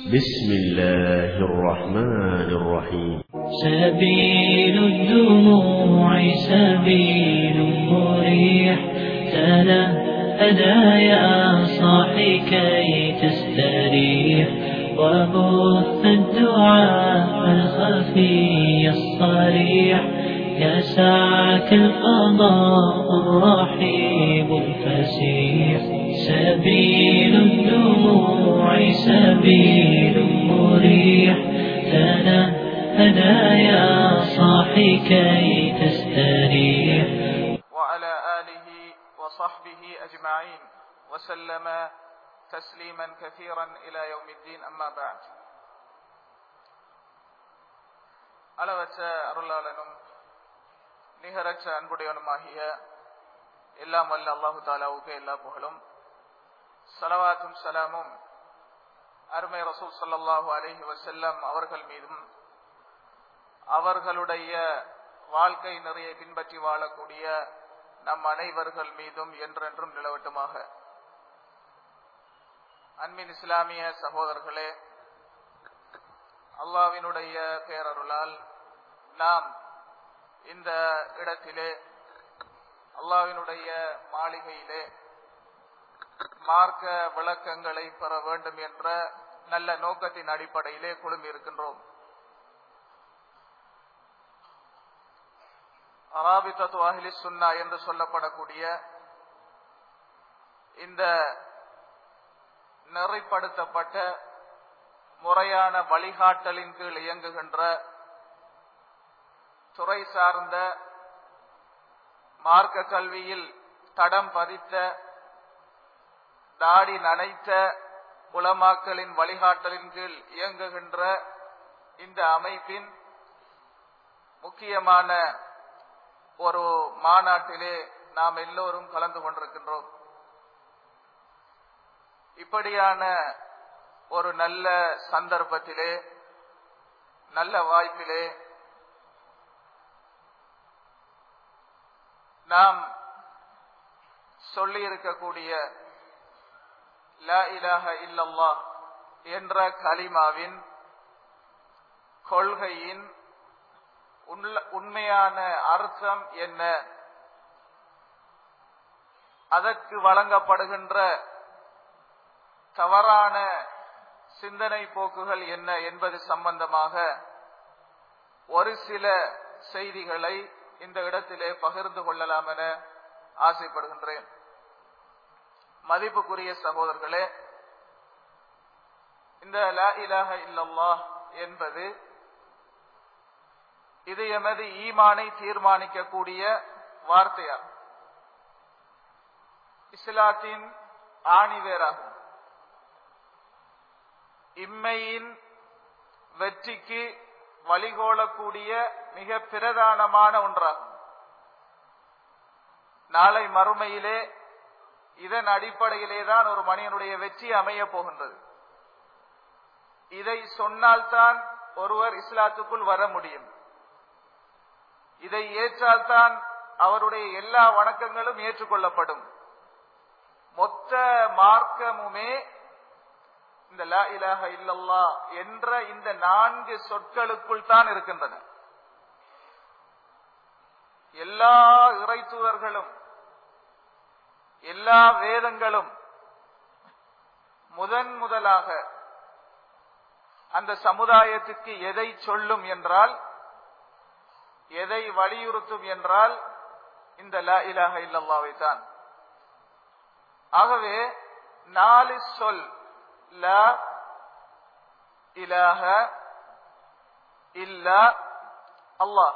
بسم الله الرحمن الرحيم سبيل الدموع سبيل مريح تنهدى يا صاحي كي تستريح وبث الدعاء الخفي الصريح يسعك الفضاء الرحيب الفسيح سبيل الدموع سبيل مريح تنهدى يا صاحي كي تستريح وعلى آله وصحبه أجمعين وسلم تسليما كثيرا إلى يوم الدين أما بعد அளவற்ற அருளாளனும் நிகரற்ற அன்புடையவனுமாகிய எல்லாம் வல்ல அல்லாஹு தாலாவுக்கு எல்லா புகழும் சலவாத்தும் சலாமும் அருமை ரசூல் ஸல்லல்லாஹு அலைஹி வஸல்லம் அவர்கள் மீதும் அவர்களுடைய வாழ்க்கை நிறைய பின்பற்றி வாழக்கூடிய நம் அனைவர்கள் மீதும் என்றென்றும் நிலவட்டுமாக அன்பின் இஸ்லாமிய சகோதரர்களே அல்லாவினுடைய பேரருளால் நாம் இந்த இடத்திலே அல்லாவினுடைய மாளிகையிலே மார்க்க விளக்கங்களை பெற வேண்டும் என்ற நல்ல நோக்கத்தின் அடிப்படையிலே குழுமி இருக்கின்றோம் அராபித்தத்து அஹ்லி சுன்னா என்று சொல்லப்படக்கூடிய இந்த நெறிப்படுத்தப்பட்ட முறையான வழிகாட்டலின் கீழ் இயங்குகின்ற துறை சார்ந்த மார்க்க கல்வியில் தடம் பதித்த தாடி நனைத்த உலமாக்களின் வழிகாட்டலின் கீழ் இயங்குகின்ற இந்த அமைப்பின் முக்கியமான ஒரு மாநாட்டிலே நாம் எல்லோரும் கலந்து கொண்டிருக்கின்றோம் இப்படியான ஒரு நல்ல சந்தர்ப்பத்திலே நல்ல வாய்ப்பிலே நாம் சொல்லி இருக்கக்கூடிய லா இலாஹ இல்லல்லாஹ் என்ற கலிமாவின் கொள்கையின் உண்மையான அர்த்தம் என்ன அதற்கு வழங்கப்படுகின்ற தவறான சிந்தனை போக்குகள் என்ன என்பது சம்பந்தமாக ஒரு சில செய்திகளை இந்த இடத்திலே பகிர்ந்து கொள்ளலாம் என ஆசைப்படுகின்றேன் மதிப்புக்குரிய சகோதரர்களே இந்த லா இலாஹ இல்லல்லாஹ் என்பது இது எமது ஈமானை தீர்மானிக்கக்கூடிய வார்த்தையாகும் இஸ்லாத்தின் ஆணிவேராகும் இம்மையின் வெற்றிக்கு வழிகோலக்கூடிய மிக பிரதானமான ஒன்றாகும் நாளை மறுமையிலே இதன் அடிப்படையிலே தான் ஒரு மனிதனுடைய வெற்றி அமைய போகின்றது இதை சொன்னால்தான் ஒருவர் இஸ்லாத்துக்குள் வர முடியும் இதை ஏற்றால்தான் அவருடைய எல்லா வணக்கங்களும் ஏற்றுக்கொள்ளப்படும் மொத்த மார்க்கமுமே இந்த லா இலாஹ இல்லல்லா என்ற இந்த நான்கு சொற்களுக்குள் தான் இருக்கின்றன எல்லா இறைத்தூதர்களும் எல்லா வேதங்களும் முதன் முதலாக அந்த சமுதாயத்துக்கு எதை சொல்லும் என்றால் எதை வலியுறுத்தும் என்றால் இந்த லா இலாஹ இல்லல்லாவை தான் ஆகவே நாலு சொல் லா இலாஹ இல்லா அல்லாஹ்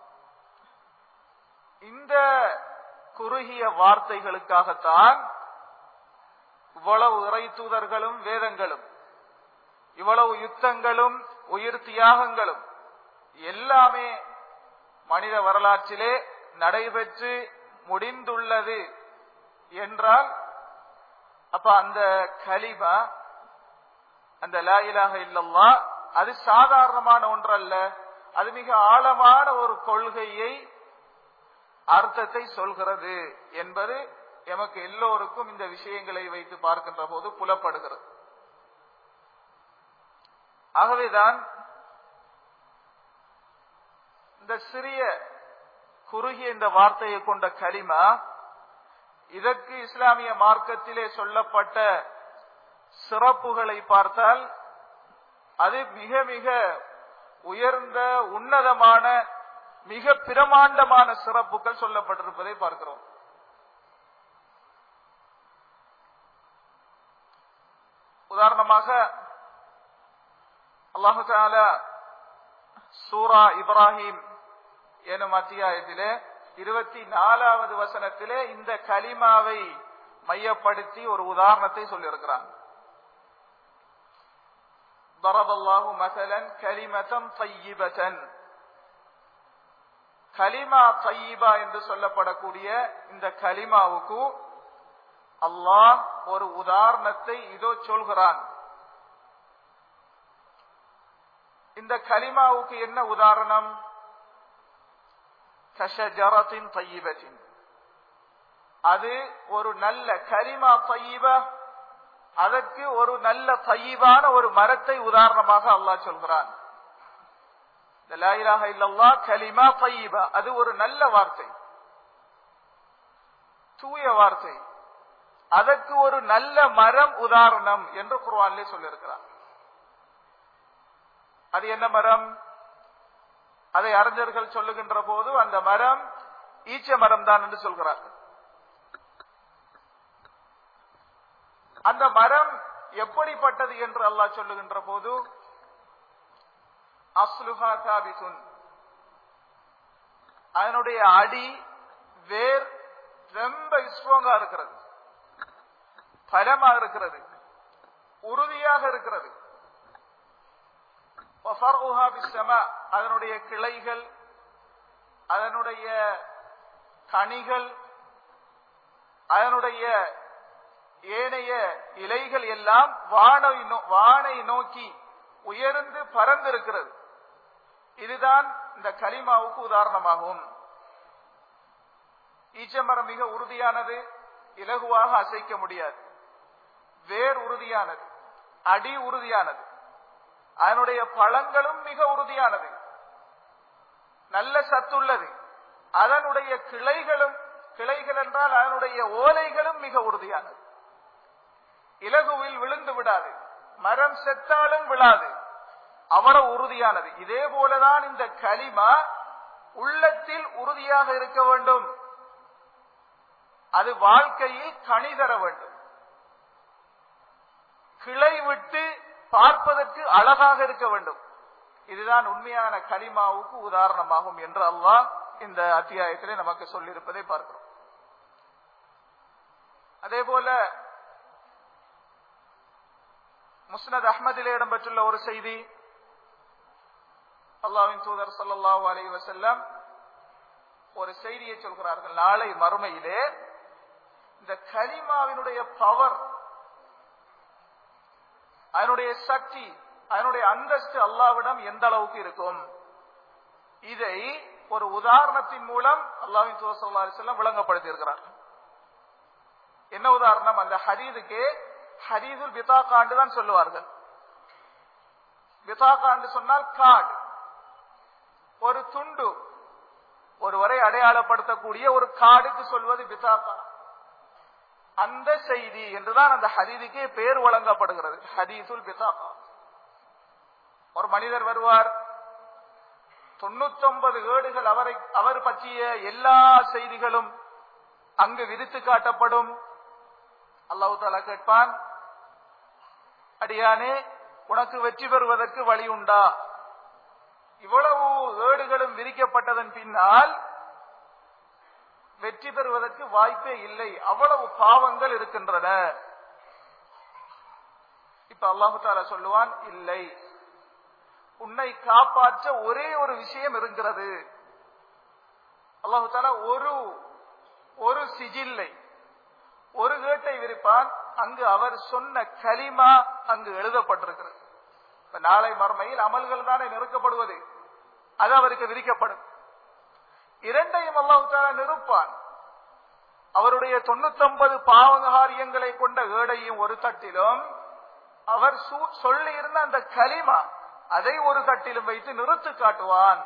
இந்த குறுகிய வார்த்தைகளுக்காகத்தான் இவ்வளவு இறை தூதர்களும் வேதங்களும் இவ்வளவு யுத்தங்களும் உயிர் தியாகங்களும் எல்லாமே மனித வரலாற்றிலே நடைபெற்று முடிந்துள்ளது என்றால் அப்ப அந்த கலிமா அந்த லா இலாக இல்லல்லா அது சாதாரணமான ஒன்றல்ல அது மிக ஆழமான ஒரு கொள்கையை அர்த்தத்தை சொல்கிறது என்பது எமக்கு எல்லோருக்கும் இந்த விஷயங்களை வைத்து பார்க்கின்ற போது புலப்படுகிறது ஆகவேதான் இந்த சிறிய குறுகிய இந்த வார்த்தையை கொண்ட கலிமா இதற்கு இஸ்லாமிய மார்க்கத்திலே சொல்லப்பட்ட சிறப்புகளை பார்த்தால் அது மிக மிக உயர்ந்த உன்னதமான மிக பிரமாண்டமான சிறப்புகள் சொல்லப்பட்டிருப்பதை பார்க்கிறோம் உதாரணமாக அல்லாஹு தாலா சூரா இப்ராஹிம் எனும் அத்தியாயத்திலே இருபத்தி நாலாவது வசனத்திலே இந்த கலிமாவை மையப்படுத்தி ஒரு உதாரணத்தை சொல்லியிருக்கிறான் ضرب الله مثلا كلمة طيبة கலிமா தையீபா என்று சொல்லப்படக்கூடிய இந்த கலிமாவுக்கு அல்லாஹ் ஒரு உதாரணத்தை இதோ சொல்கிறான் இந்த கலிமாவுக்கு என்ன உதாரணம் கஷஜரத்தின் தையீபத்தின் அது ஒரு நல்ல கலிமா தையீபா அதற்கு ஒரு நல்ல தையீபான ஒரு மரத்தை உதாரணமாக அல்லாஹ் சொல்கிறான் இல்லல்லா கலிமா தையீபா அது ஒரு நல்ல வார்த்தை தூய வார்த்தை அதற்கு ஒரு நல்ல மரம் உதாரணம் என்று குர்வானிலே சொல்லியிருக்கிறார் அது என்ன மரம் அதை அறிஞர்கள் சொல்லுகின்ற போது அந்த மரம் ஈச்ச மரம் தான் என்று சொல்கிறார்கள் அந்த மரம் எப்படிப்பட்டது என்று அல்லாஹ் சொல்லுகின்ற போது அஸ்லுஹா சாபிசுன் அதனுடைய அடி வேர் ரொம்ப ஸ்ட்ராங்கா இருக்கிறது பலமா இருக்கிறது உறுதியாக இருக்கிறது அதனுடைய கிளைகள் அதனுடைய கனிகள் அதனுடைய ஏனைய இலைகள் எல்லாம் வானை வானை நோக்கி உயர்ந்து பறந்திருக்கிறது இதுதான் இந்த கலிமாவுக்கு உதாரணமாகும் ஈச்சமரம் மிக உறுதியானது இலகுவாக அசைக்க முடியாது வேர் உறுதியானது அடி உறுதியானது அதனுடைய பழங்களும் மிக உறுதியானது நல்ல சத்துள்ளது அதனுடைய கிளைகளும் கிளைகள் என்றால் அதனுடைய ஓலைகளும் மிக உறுதியானது இலகுவில் விழுந்து விடாது மரம் செத்தாலும் விழாது அவ்வளவு உறுதியானது இதே போலதான் இந்த களிமா உள்ளத்தில் உறுதியாக இருக்க வேண்டும் அது வாழ்க்கையில் கனி தர வேண்டும் கிளை விட்டு பார்ப்பதற்கு அழகாக இருக்க வேண்டும் இதுதான் உண்மையான கலிமாவுக்கு உதாரணமாகும் என்று அல்லாஹ் இந்த அத்தியாயத்திலே நமக்கு சொல்லியிருப்பதை பார்க்கிறோம் அதே போல முஸ்னத் அஹ்மதிலே இடம்பெற்றுள்ள ஒரு செய்தி அல்லாவின் தூதர் சல்லாஹூ அலி வசல்லம் ஒரு செய்தியை சொல்கிறார்கள் நாளை மறுமையிலே இந்த கலிமாவினுடைய பவர் அதனுடைய சக்தி அதனுடைய அந்தஸ்து அல்லாவிடம் எந்த அளவுக்கு இருக்கும் இதை ஒரு உதாரணத்தின் மூலம் அல்லாவின் தூதர் சல்லா அலிசல்லம் விளங்கப்படுத்தி இருக்கிறார் என்ன உதாரணம் அந்த ஹரீதுக்கு ஹரீதுல் பிதாகாண்டு தான் சொல்லுவார்கள் பிதாகாண்டு சொன்னால் காடு ஒரு துண்டு ஒருவரை அடையாளப்படுத்தக்கூடிய ஒரு காடுக்கு சொல்வது பிதாகா அந்த செய்தி என்றுதான் அந்த ஹதீதுக்கே பேர் வழங்கப்படுகிறது ஹதீசுல் பிதாகா ஒரு மனிதர் வருவார் தொண்ணூத்தொன்பது ஏடுகள் அவரை அவர் பற்றிய எல்லா செய்திகளும் அங்கு விரித்து காட்டப்படும் அல்லாஹு தாலா கேட்பான் அடியானே உனக்கு வெற்றி பெறுவதற்கு வழி உண்டா இவ்வளவு ஏடுகளும் விரிக்கப்பட்டதன் பின்னால் வெற்றி பெறுவதற்கு வாய்ப்பே இல்லை அவ்வளவு பாவங்கள் இருக்கின்றன இப்ப அல்லாஹு தாலா சொல்லுவான் இல்லை உன்னை காப்பாற்ற ஒரே ஒரு விஷயம் இருக்கிறது அல்லாஹு தாலா ஒரு ஒரு சிஜில்லை ஒரு கேட்டை விரிப்பான் அங்கு அவர் சொன்ன கலிமா அங்கு எழுதப்பட்டிருக்கிறது இப்ப நாளை மறுமையில் அமல்கள் தானே நெருக்கப்படுவது அது அவருக்கு விரிக்கப்படும் இரண்டையும் அல்லாஹால நிறுப்பான் அவருடைய தொண்ணூத்தொன்பது பாவகாரியங்களை கொண்ட ஏடையும் ஒரு தட்டிலும் அவர் சொல்லி இருந்த அந்த கலிமா அதை ஒரு தட்டிலும் வைத்து நிறுத்து காட்டுவான்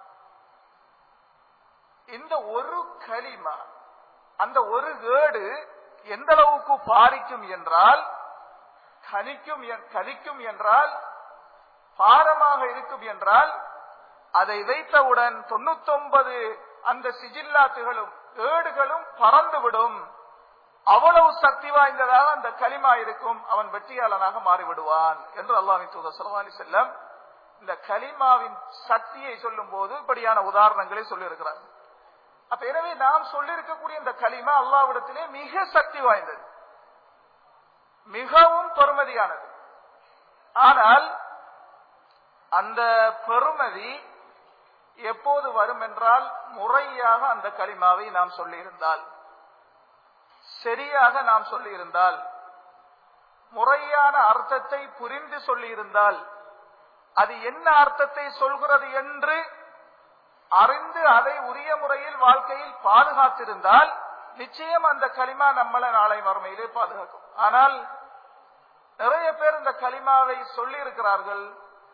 இந்த ஒரு கலிமா அந்த ஒரு ஏடு எந்த அளவுக்கு பாரிக்கும் என்றால் கனிக்கும் என்- கலிக்கும் என்றால் பாரமாக இருக்கும் என்றால் அதை வைத்தவுடன் தொண்ணூத்தொன்பது அந்த சிஜில்லாத்துகளும் ஏடுகளும் பறந்துவிடும் அவ்வளவு சக்தி வாய்ந்ததாக அந்த களிமா இருக்கும் அவன் வெற்றியாளனாக மாறிவிடுவான் என்று அல்லாஹின் தூதர் சலவாலி செல்லம் இந்த கலிமாவின் சக்தியை சொல்லும் போது இப்படியான உதாரணங்களை சொல்லியிருக்கிறார் அப்ப எனவே நாம் சொல்லியிருக்கக்கூடிய இந்த கலிமா அல்லாவிடத்திலே மிக சக்தி வாய்ந்தது மிகவும் பெருமதியானது ஆனால் அந்த பெருமதி எப்போது வரும் என்றால் முறையாக அந்த கலிமாவை நாம் சொல்லியிருந்தால் சரியாக நாம் சொல்லியிருந்தால் முறையான அர்த்தத்தை புரிந்து சொல்லியிருந்தால் அது என்ன அர்த்தத்தை சொல்கிறது என்று அறிந்து அதை உரிய முறையில் வாழ்க்கையில் பாதுகாத்திருந்தால் நிச்சயம் அந்த களிமா நம்மள நாளை மறுமையிலே பாதுகாக்கும் ஆனால் நிறைய பேர் இந்த களிமாவை சொல்லி இருக்கிறார்கள்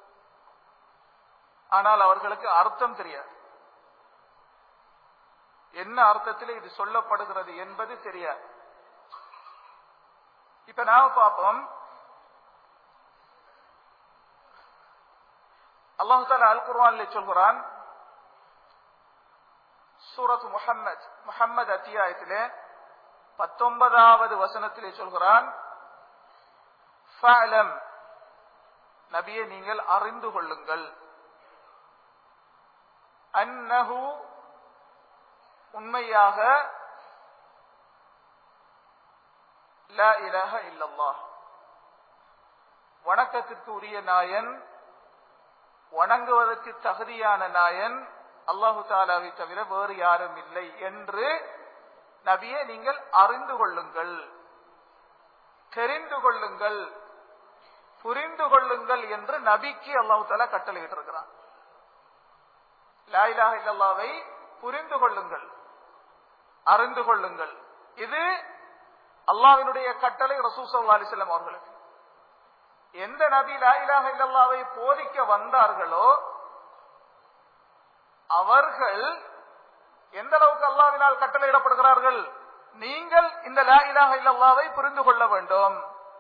ஆனால் அவர்களுக்கு அர்த்தம் தெரியாது என்ன அர்த்தத்தில் இது சொல்லப்படுகிறது என்பது தெரியாது இப்ப நாம பார்ப்போம் அல்லாஹு தாலா அல் குர்ஆன்ல சொல்கிறான் சூரத் முஹம்மத் முஹம்மது அத்தியாயத்திலே பத்தொன்பதாவது வசனத்திலே சொல்கிறான் ஃபஅலம் நபியை நீங்கள் அறிந்து கொள்ளுங்கள் அன்னஹு உண்மையாக லா இலாஹ இல்லல்லாஹ் வணக்கத்திற்கு உரிய நாயன் வணங்குவதற்கு தகுதியான நாயன் அல்லாஹு தாலாவை தவிர வேறு யாரும் இல்லை என்று நபியை நீங்கள் அறிந்து கொள்ளுங்கள் தெரிந்து கொள்ளுங்கள் புரிந்து கொள்ளுங்கள் என்று நபிக்கு அல்லாஹு தாலா கட்டளையிட்டு இருக்கிறான் லாயிலாக இல்லல்லாவை புரிந்து கொள்ளுங்கள் அறிந்து கொள்ளுங்கள் இது அல்லாவினுடைய கட்டளை ரசூசல்லா அலிஸ்லாம் அவர்களுக்கு எந்த நபி லாயிலாக இல்லல்லாவை போதிக்க வந்தார்களோ அவர்கள் எந்த அளவுக்கு அல்லாவினால் கட்டளையிடப்படுகிறார்கள் நீங்கள் இந்த லா இலாஹ இல்லல்லாவை புரிந்து கொள்ள வேண்டும்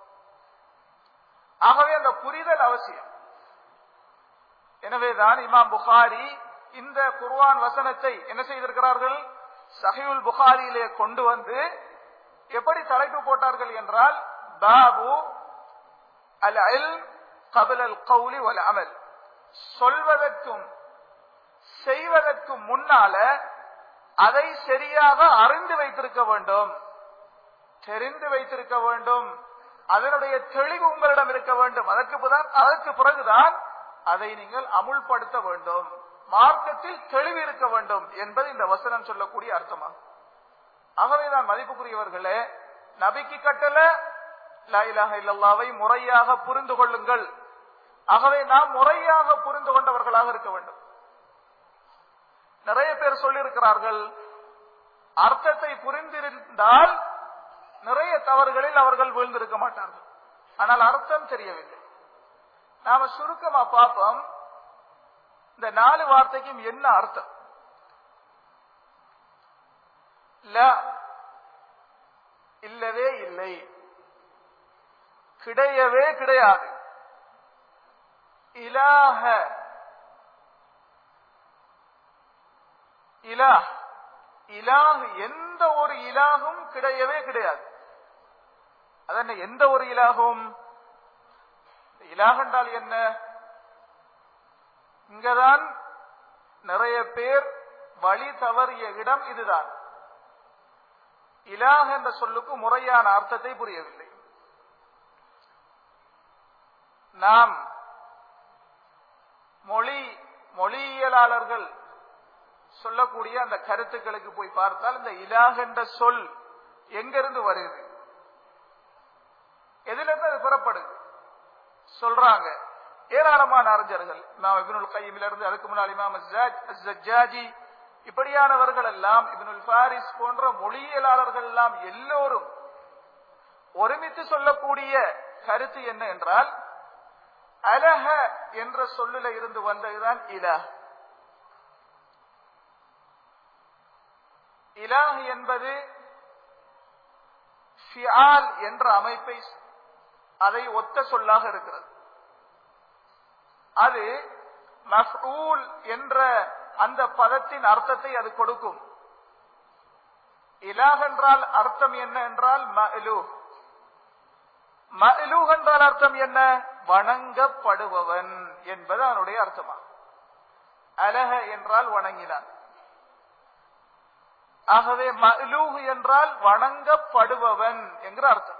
ஆகவே அந்த புரிதல் அவசியம் எனவேதான் இமாம் புகாரி இந்த குர்ஆன் வசனத்தை என்ன செய்திருக்கிறார்கள் சஹியுல் புகாரியிலே கொண்டு வந்து எப்படி தலைப்பு போட்டார்கள் என்றால் பாபு அல் இல்ம் கபில் அல் கௌலி வல் அமல் சொல்வதற்கும் செய்வதற்கும் முன்னால அதை சரியாக அறிந்து வைத்திருக்க வேண்டும் தெரிந்து வைத்திருக்க வேண்டும் அதனுடைய தெளிவு உங்களிடம் இருக்க வேண்டும் அதற்கு பிறகு- அதற்கு பிறகுதான் அதை நீங்கள் அமுல்படுத்த வேண்டும் மார்க்கத்தில் தெளிவு இருக்க வேண்டும் என்பது இந்த வசனம் சொல்லக்கூடிய அர்த்தமாகும் ஆகவேதான் மதிப்புக்குரியவர்களே நபிக்கு கட்டளை லா இலாஹ இல்லல்லாவை முறையாக புரிந்து கொள்ளுங்கள் ஆகவே நாம் முறையாக புரிந்து கொண்டவர்களாக இருக்க வேண்டும் நிறைய பேர் சொல்லியிருக்கிறார்கள் அர்த்தத்தை புரிந்திருந்தால் நிறைய தவறுகளில் அவர்கள் வீழ்ந்திருக்க மாட்டார்கள் ஆனால் அர்த்தம் தெரியவில்லை நாம சுருக்கமா பார்ப்போம் இந்த நாலு வார்த்தைக்கும் என்ன அர்த்தம் ல இல்லவே இல்லை கிடையவே கிடையாது இலாஹ இலாஹ் இலாஹ் எந்த ஒரு இலாகும் கிடையவே கிடையாது அதென்ன எந்த ஒரு இலாகும் இலாஹ் என்றால் என்ன இங்கதான் நிறைய பேர் வழி தவறிய இடம் இதுதான் இலாஹ் என்ற சொல்லுக்கு முறையான அர்த்தத்தை புரியவில்லை நாம் மொழி மொழியியலாளர்கள் சொல்லக்கூடிய அந்த கருத்துக்களுக்கு போய் பார்த்தால் இந்த இலாஹ் என்ற சொல் எங்கிருந்து வருது எதுல இருந்து அது புறப்படுது சொல்றாங்க ஏராளமான அறிஞர்கள் இமாம் இப்னுல் கையிமில இருந்து அதுக்கு முன்னால் இமாம் அஸ்ஸாஜ்- அஸ்ஸஜ்ஜாஜி இப்படியானவர்கள் எல்லாம் இப்னுல் ஃபாரிஸ் போன்ற மொழியியலாளர்கள் எல்லாம் எல்லோரும் ஒருமித்து சொல்லக்கூடிய கருத்து என்ன என்றால் அலஹ என்ற சொல்லில இருந்து வந்ததுதான் இலஹ் இலாஹ் என்பது ஃபியால் என்ற அமைப்பை அதை ஒத்த சொல்லாக இருக்கிறது அது மஃஊல் என்ற அந்த பதத்தின் அர்த்தத்தை அது கொடுக்கும் இலாஹ் என்றால் அர்த்தம் என்ன என்றால் மலு மலு என்றால் அர்த்தம் என்ன வணங்கப்படுபவன் என்பது அதனுடைய அர்த்தமாகும் அலஹ என்றால் வணங்கினான் ஆகவே மலூஹ் என்றால் வணங்கப்படுபவன் என்கிற அர்த்தம்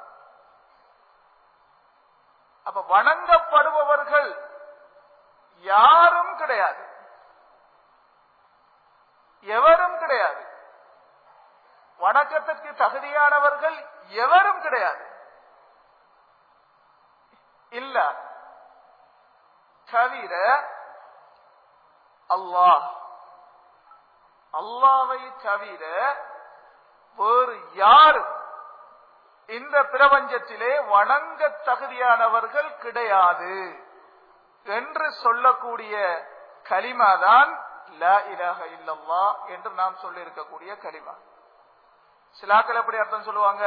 அப்ப வணங்கப்படுபவர்கள் யாரும் கிடையாது எவரும் கிடையாது வணக்கத்திற்கு தகுதியானவர்கள் எவரும் கிடையாது இல்ல தவிர அல்லாஹ் அல்லாவை தவிர வேறு யாரும் இந்த பிரபஞ்சத்திலே வணங்க தகுதியானவர்கள் கிடையாது என்று சொல்லக்கூடிய கலிமாதான் லா இலாஹ இல்லல்லா என்று நாம் சொல்லி இருக்கக்கூடிய கலிமா சிலாக்கள் எப்படி அர்த்தம் சொல்லுவாங்க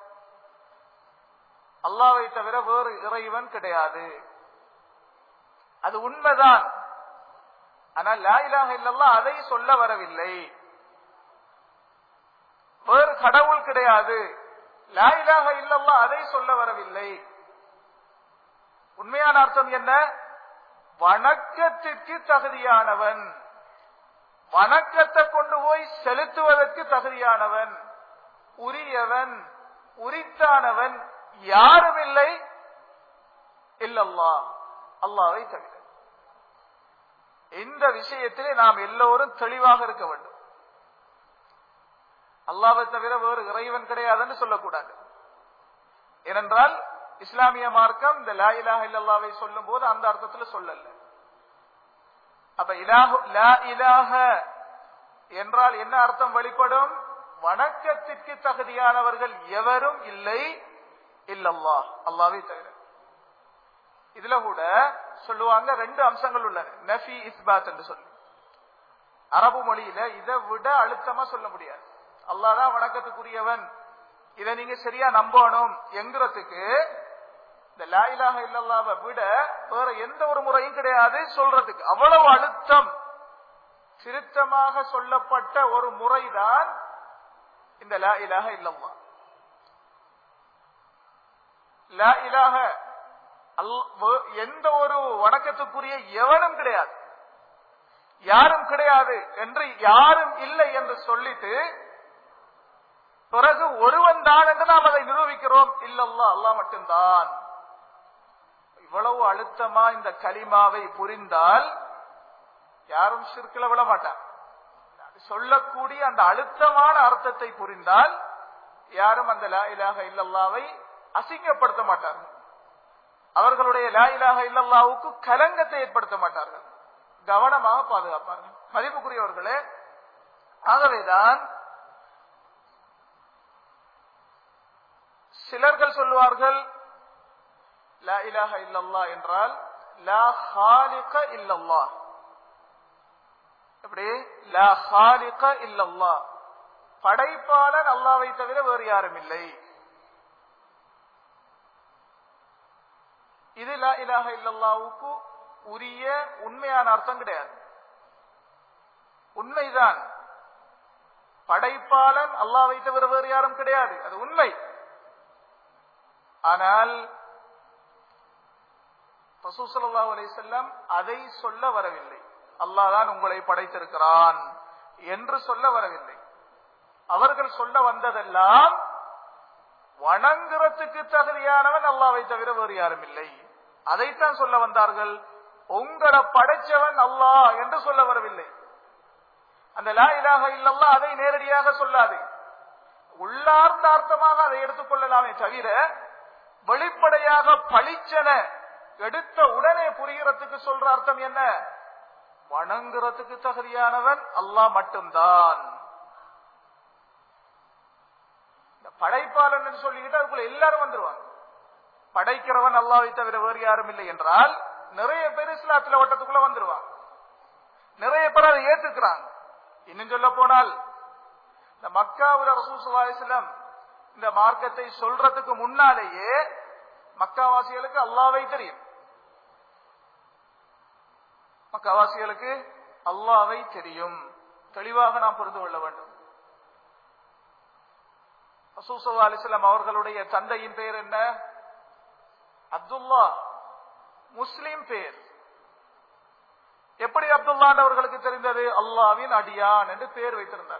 அல்லாவை தவிர வேறு இறைவன் கிடையாது அது உண்மைதான் ஆனால் லா இலாஹ இல்லல்லா அதை சொல்ல வரவில்லை வேறு கடவுள் கிடையாது லா இலாஹ இல்லல்லா அதை சொல்ல வரவில்லை உண்மையான அர்த்தம் என்ன வணக்கத்திற்கு தகுதியானவன் வணக்கத்தை கொண்டு போய் செலுத்துவதற்கு தகுதியானவன் உரியவன் உரித்தானவன் யாரும் இல்லை இல்லல்லா அல்லாவை தவிர இந்த விஷயத்திலே நாம் எல்லோரும் தெளிவாக இருக்க வேண்டும் அல்லாவை தவிர வேறு இறைவன் கிடையாதுன்னு சொல்லக்கூடாது ஏனென்றால் இஸ்லாமிய மார்க்கம் இந்த லா இலாஹ இல்லல்லாவை சொல்லும் போது அந்த அர்த்தத்தில் சொல்லல அப்ப இலாஹு லா இலாஹ என்றால் என்ன அர்த்தம் வெளிப்படும் வணக்கத்திற்கு தகுதியானவர்கள் எவரும் இல்லை இல்லல்லா அல்லாவை தவிர இதுல கூட சொல்லுவாங்க ரெண்டு அம்சங்கள் உள்ளன நஃபி இஸ்பாத் என்று சொல்லி அரபு மொழியில இதை விட அழுத்தமா சொல்ல முடியாது அல்லாதான் வணக்கத்துக்குரியவன் இதை நீங்க சரியா நம்பணும் என்கிறதுக்கு இந்த லாயிலாக இல்லல்லாவை விட வேற எந்த ஒரு முறையும் கிடையாது சொல்றதுக்கு அவ்வளவு அழுத்தம் திருத்தமாக சொல்லப்பட்ட ஒரு முறைதான் இந்த லா இலாக இல்லம்மா லா இலாக எந்த ஒரு வணக்கத்துக்குரிய எவனும் கிடையாது யாரும் கிடையாது என்று யாரும் இல்லை என்று சொல்லிட்டு பிறகு ஒருவன் தான் என்று நாம் அதை நிரூபிக்கிறோம் இல்லல்லா அல்லா மட்டும்தான் இவ்வளவு அழுத்தமா இந்த கலிமாவை புரிந்தால் யாரும் சிற்கில விட மாட்டார் சொல்லக்கூடிய அந்த அழுத்தமான அர்த்தத்தை புரிந்தால் யாரும் அந்த லா இலாக இல்லல்லாவை அசிங்கப்படுத்த மாட்டார்கள் அவர்களுடைய லா இலாக இல்லல்லாவுக்கு கலங்கத்தை ஏற்படுத்த மாட்டார்கள் கவனமாக பாதுகாப்பார்கள் மதிப்புக்குரியவர்களே ஆகவேதான் சிலர்கள் சொல்லுவார்கள் லா இலாஹ இல்லல்லா என்றால் லா ஹாலிக இல்லல்லா எப்படி லா ஹாலிக இல்லல்லா படைப்பாளன் அல்லாவை தவிர வேறு யாரும் இல்லை இது லா இலாஹ இல்லல்லாவுக்கு உரிய உண்மையான அர்த்தம் கிடையாது உண்மைதான் படைப்பாளன் அல்லாவை தவிர வேறு யாரும் கிடையாது அது உண்மை ஆனால் ரசூசல்லா அலை செல்லம் அதை சொல்ல வரவில்லை அல்லாதான் உங்களை படைத்திருக்கிறான் என்று சொல்ல வரவில்லை அவர்கள் சொல்ல வந்ததெல்லாம் வணங்குறதுக்கு தகுதியானவன் அல்லாவை தவிர வேறு யாரும் இல்லை அதைத்தான் சொல்ல வந்தார்கள் உங்களை படைச்சவன் அல்லாஹ் என்று சொல்ல வரவில்லை அந்த லா இலாக இல்லல்லா அதை நேரடியாக சொல்லாது உள்ளார்ந்த அர்த்தமாக அதை எடுத்துக்கொள்ளலாமே தவிர வெளிப்படையாக பளிச்சன எடுத்த உடனே புரிகிறதுக்கு சொல்ற அர்த்தம் என்ன வணங்குறதுக்கு தகுதியானவன் அல்லாஹ் மட்டும்தான் இந்த படைப்பாளன் என்று சொல்லிக்கிட்டு அதுக்குள்ள எல்லாரும் வந்துருவாங்க படைக்கிறவன் அல்லாவை தவிர வேறு யாரும் இல்லை என்றால் நிறைய பேர் இஸ்லாத்துல வட்டத்துக்குள்ள வந்துருவாங்க நிறைய பேர் அதை ஏத்துக்கிறாங்க இன்னும் சொல்ல போனால் இந்த மக்காவுல ரசூசலாஸ்லம் இந்த மார்க்கத்தை சொல்றதுக்கு முன்னாலேயே மக்காவாசிகளுக்கு அல்லாவை தெரியும் மக்காவாசிகளுக்கு அல்லாவை தெரியும் தெளிவாக நாம் புரிந்து கொள்ள வேண்டும் ரசூசல்லா அலிஸ்லாம் அவர்களுடைய தந்தையின் பெயர் என்ன அப்துல்லா முஸ்லிம் பேர் எப்படி அப்துல்லான் அவர்களுக்கு தெரிந்தது அல்லாவின் அடியான் என்று பெயர் வைத்திருந்தார்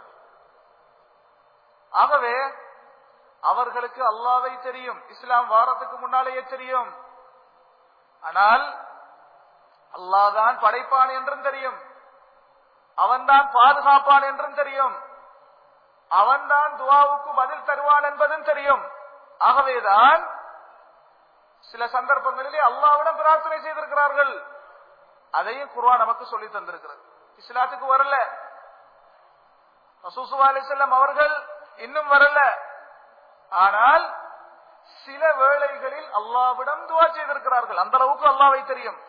ஆகவே அவர்களுக்கு அல்லாவை தெரியும் இஸ்லாம் வாரத்துக்கு முன்னாலேயே தெரியும் ஆனால் அல்லாதான் படைப்பான் என்றும் தெரியும் அவன்தான் பாதுகாப்பான் என்றும் தெரியும் அவன்தான் துவாவுக்கு பதில் தருவான் என்பதும் தெரியும் ஆகவேதான் சில சந்தர்ப்பங்களிலே அல்லாவிடம் பிரார்த்தனை செய்திருக்கிறார்கள் அதையும் குர்ஆன் நமக்கு சொல்லி தந்திருக்கிறது இஸ்லாத்துக்கு வரல ரசூசுவா அலிசல்லம் அவர்கள் இன்னும் வரல ஆனால் சில வேளைகளில் அல்லாவிடம் துவா செய்திருக்கிறார்கள் அந்த அளவுக்கு அல்லாவை தெரியும்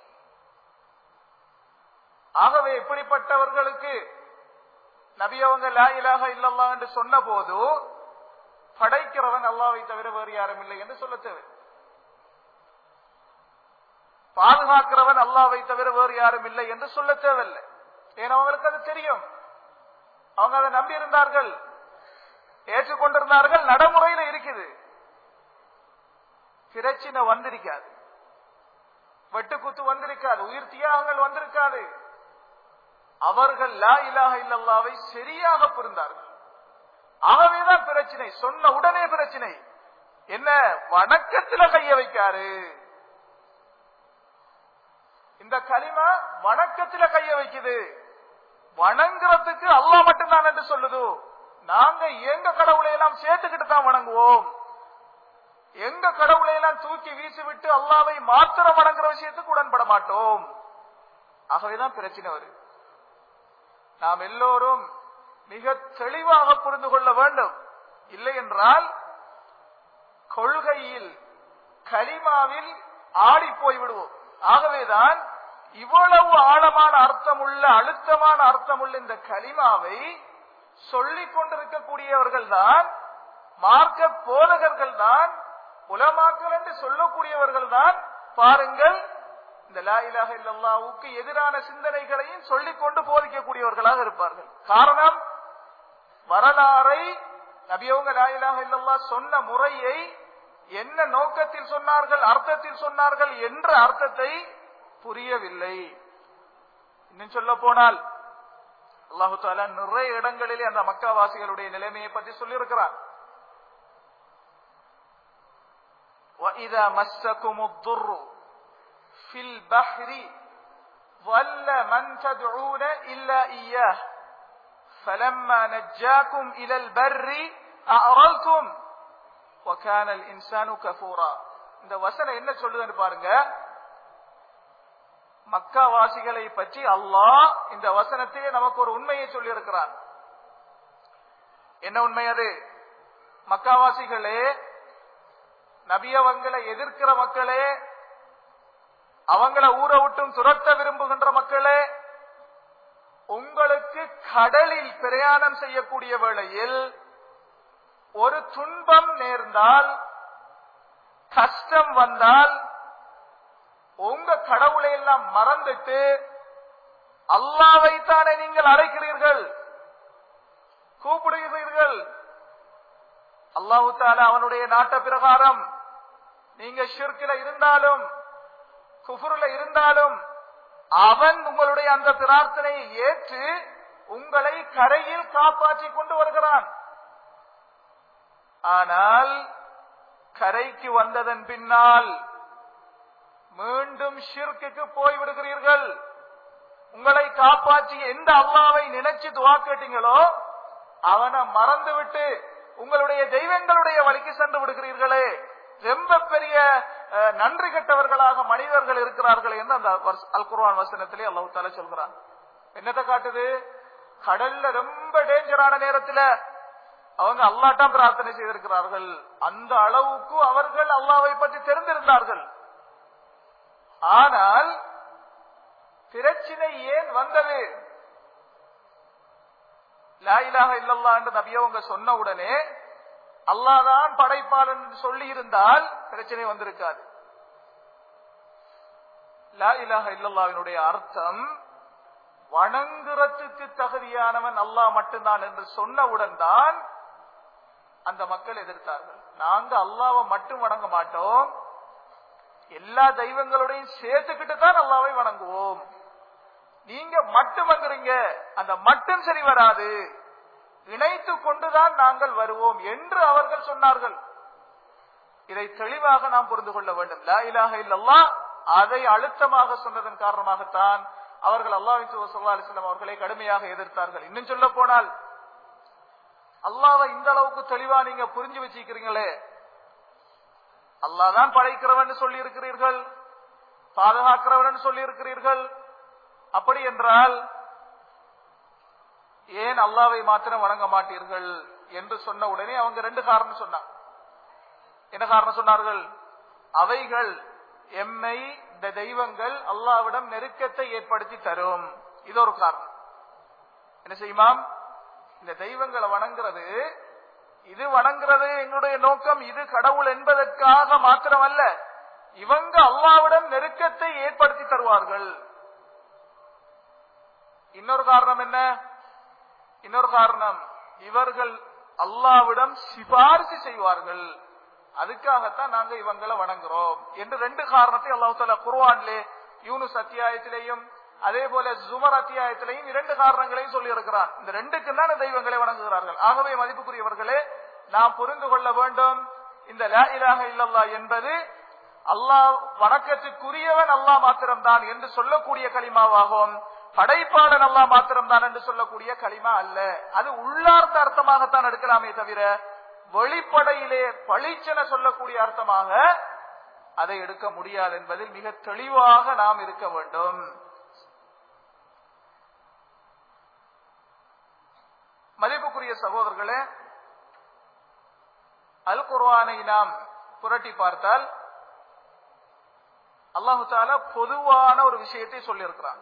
ஆகவே இப்படிப்பட்டவர்களுக்கு நபி அவங்க லா இலாக இல்லல்லா என்று சொன்ன போது படைக்கிறவன் அல்லாவை தவிர வேறு யாரும் இல்லை என்று சொல்ல தேவை பாதுகாக்கிறவன் அல்லாவை தவிர வேறு யாரும் இல்லை என்று சொல்ல தேவையில்லை ஏன்னா அவங்களுக்கு அது தெரியும் அவங்க அதை நம்பி இருந்தார்கள் ஏற்றுக்கொண்டிருந்தார்கள் நடைமுறையில இருக்குது பிரச்சனை வந்திருக்காது வெட்டுக்குத்து வந்திருக்காது உயிர் தியாகங்கள் வந்திருக்காது அவர்கள் லா இலாக இல்லல்லாவை சரியாக புரிந்தார்கள் ஆகவேதான் பிரச்சனை சொன்ன உடனே பிரச்சனை என்ன வணக்கத்துல கைய வைக்காரு இந்த களிமா வணக்கத்துல கைய வைக்குது வணங்குறதுக்கு அல்லாஹ் மட்டும்தான் என்று சொல்லுது நாங்க எங்க கடவுளை எல்லாம் சேர்த்துக்கிட்டு தான் வணங்குவோம் எங்க கடவுளை எல்லாம் தூக்கி வீசிவிட்டு அல்லாவை மாத்திரம் வணங்குற விஷயத்துக்கு உடன்பட மாட்டோம் ஆகவேதான் பிரச்சனை வருது நாம் எல்லோரும் மிக தெளிவாக புரிந்து கொள்ள வேண்டும் இல்லை என்றால் கொள்கையில் கலிமாவில் ஆடி போய் விடுவோம் ஆகவேதான் இவ்வளவு ஆழமான அர்த்தமுள்ள அழுத்தமான அர்த்தமுள்ள இந்த கலிமாவை சொல்லிக் கொண்டிருக்கக்கூடியவர்கள் தான் மார்க்க போதகர்கள் தான் உலமாக்கள் என்று சொல்லக்கூடியவர்கள் தான் பாருங்கள் இந்த லா இலாஹ இல்லல்லாவுக்கு எதிரான சிந்தனைகளையும் சொல்லிக் கொண்டு போதிக்கக்கூடியவர்களாக இருப்பார்கள் காரணம் வரலாறை நபியவங்க லா இலாஹ இல்லல்லா சொன்ன முறையை என்ன நோக்கத்தில் சொன்னார்கள் அர்த்தத்தில் சொன்னார்கள் என்ற அர்த்தத்தை புரியவில்லை இன்னும் சொல்ல போனால் அல்லாஹு தாலா நிறைய இடங்களிலே அந்த மக்காவாசிகளுடைய நிலைமையை பற்றி சொல்லியிருக்கிறார் وَإِذَا مَسَّكُمُ الضُّرُّ فِي الْبَحْرِ ضَلَّ مَنْ تَدْعُونَ إِلَّا إِيَّاهُ فَلَمَّا نَجَّاكُمْ إِلَى الْبَرِّ أَعْرَضْتُمْ وَكَانَ الْإِنسَانُ كَفُورًا இந்த வசனம் என்ன சொல்லுதுன்னு பாருங்க மக்காவாசிகளை பற்றி அல்லாஹ் இந்த வசனத்திலே நமக்கு ஒரு உண்மையை சொல்லி இருக்கிறான் என்ன உண்மை அது மக்காவாசிகளே நபியவங்களை எதிர்க்கிற மக்களே அவங்கள ஊற விட்டும் துரத்த விரும்புகின்ற மக்களே உங்களுக்கு கடலில் பிரயாணம் செய்யக்கூடிய வேளையில் ஒரு துன்பம் நேர்ந்தால் கஷ்டம் வந்தால் உங்க கடவுளை எல்லாம் மறந்துட்டு அல்லாவைத்தானே நீங்கள் அழைக்கிறீர்கள் கூப்பிடுகிறீர்கள் அல்லாஹு தாலா அவனுடைய நாட்ட பிரகாரம் நீங்க ஷிர்கில இருந்தாலும் குஃபுர்ல இருந்தாலும் அவன் உங்களுடைய அந்த பிரார்த்தனையை ஏற்று உங்களை கரையில் காப்பாற்றி கொண்டு வருகிறான் ஆனால் கரைக்கு வந்ததன் பின்னால் மீண்டும் ஷிர்குக்கு போய் விடுகிறீர்கள் உங்களை காப்பாற்றி எந்த அல்லாவை நினைச்சு துவா கேட்டீங்களோ அவனை மறந்து விட்டு உங்களுடைய தெய்வங்களுடைய வழிக்கு சென்று விடுகிறீர்களே ரொம்ப பெரிய அஹ், நன்றி கெட்டவர்களாக மனிதர்கள் இருக்கிறார்கள் என்று அந்த வர்ஸ்- அல் குர்ஆன் வசனத்திலே அல்லாஹ் தாலா சொல்கிறான் என்னத்தை காட்டுது கடல்ல ரொம்ப டேஞ்சரான நேரத்துல அவங்க அல்லாட்டாம் பிரார்த்தனை செய்திருக்கிறார்கள் அந்த அளவுக்கு அவர்கள் அல்லாவை பற்றி தெரிந்திருந்தார்கள் ஆனால் பிரச்சனை ஏன் வந்தது லாயிலாக இல்லல்லா என்று நபியவங்க சொன்ன உடனே அல்லாதான் படைப்பாளன் சொல்லி இருந்தால் பிரச்சனை வந்திருக்காது லா இலாஹ இல்லல்லாவினுடைய அர்த்தம் வணங்குறதுக்கு தகுதியானவன் அல்லாஹ் மட்டும்தான் என்று சொன்னவுடன் தான் அந்த மக்கள் எதிர்த்தார்கள் நாங்க அல்லாவை மட்டும் வணங்க மாட்டோம் எல்லா தெய்வங்களோடையும் சேர்த்துக்கிட்டு தான் அல்லாவை வணங்குவோம் நீங்க மட்டும் வந்துறீங்க அந்த மட்டும் சரி வராது இணைத்து கொண்டுதான் நாங்கள் வருவோம் என்று அவர்கள் சொன்னார்கள் இதை தெளிவாக நாம் புரிந்து கொள்ள வேண்டும் லா இலாஹ இல்லல்லா அதை அழுத்தமாக சொன்னதன் காரணமாகத்தான் அவர்கள் அல்லாஹின் சொல்லா அலிஸ்லாம் அவர்களை கடுமையாக எதிர்த்தார்கள் இன்னும் சொல்ல போனால் அல்லாவை இந்த அளவுக்கு தெளிவா நீங்க புரிஞ்சு வச்சிருக்கிறீங்களே அல்லாதான் படைக்கிறவன் சொல்லி இருக்கிறீர்கள் பாதுகாக்கிறவன் சொல்லி இருக்கிறீர்கள் அப்படி என்றால் ஏன் அல்லாவை மாத்திரம் வணங்க மாட்டீர்கள் என்று சொன்ன உடனே அவங்க ரெண்டு காரணம் சொன்னாங்க என்ன காரணம் சொன்னார்கள் அவைகள் எம்மை இந்த தெய்வங்கள் அல்லாவிடம் நெருக்கத்தை ஏற்படுத்தி தரும் இது ஒரு காரணம் என்ன செய்யுமாம் இந்த தெய்வங்களை வணங்குறது இது வணங்குறது எங்களுடைய நோக்கம் இது கடவுள் என்பதற்காக மாத்திரமல்ல இவங்க அல்லாவிடம் நெருக்கத்தை ஏற்படுத்தி தருவார்கள் இன்னொரு காரணம் என்ன இன்னொரு காரணம் இவர்கள் அல்லாவிடம் சிபாரிசு செய்வார்கள் அதுக்காகத்தான் நாங்க இவங்களை வணங்குறோம் என்று ரெண்டு காரணத்தை அல்லாஹு தாலா குர்வான்லே யூனுஸ் அத்தியாயத்திலேயும் அதே போல ஜுமர் அத்தியாயத்திலையும் இரண்டு காரணங்களையும் சொல்லி இருக்கிறான் இந்த ரெண்டுக்கு தான் தெய்வங்களை வணங்குகிறார்கள் ஆகவே மதிப்புக்குரியவர்களே நாம் புரிந்து கொள்ள வேண்டும் இந்த லா இலாஹ இல்லல்லா என்பது அல்லாஹ் வணக்கத்துக்குரியவன் அல்லாஹ் மாத்திரம்தான் என்று சொல்லக்கூடிய களிமாவாகும் படைப்பாளன் அல்லாஹ் மாத்திரம்தான் என்று சொல்லக்கூடிய களிமா அல்ல அது உள்ளார்த்த அர்த்தமாகத்தான் எடுக்கலாமே தவிர வெளிப்படையிலே பளிச்சென சொல்லக்கூடிய அர்த்தமாக அதை எடுக்க முடியாது என்பதில் மிக தெளிவாக நாம் இருக்க வேண்டும் மதிப்புக்குரிய சகோதரர்களே அல் குர்வானை நாம் புரட்டி பார்த்தால் அல்லாஹு தாலா பொதுவான ஒரு விஷயத்தை சொல்லியிருக்கிறான்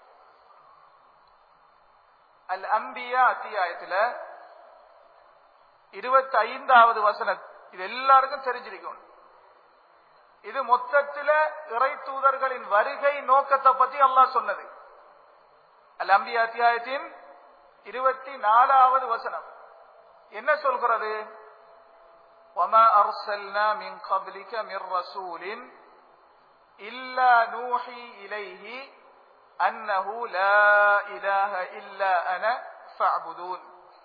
அல் அம்பியா அத்தியாயத்துல இருபத்தி ஐந்தாவது வசனம் இது எல்லாருக்கும் தெரிஞ்சிருக்கும் இது மொத்தத்தில இறை தூதர்களின் வருகை நோக்கத்தை பத்தி அல்லாஹ் சொன்னது அல் அம்பியா அத்தியாயத்தின் இருபத்தி நாலாவது வசனம் என்ன சொல்கிறது وما أرسلنا من قبلك من رسول إلا نوحي إليه أنه لا إله إلا أنا فاعبدون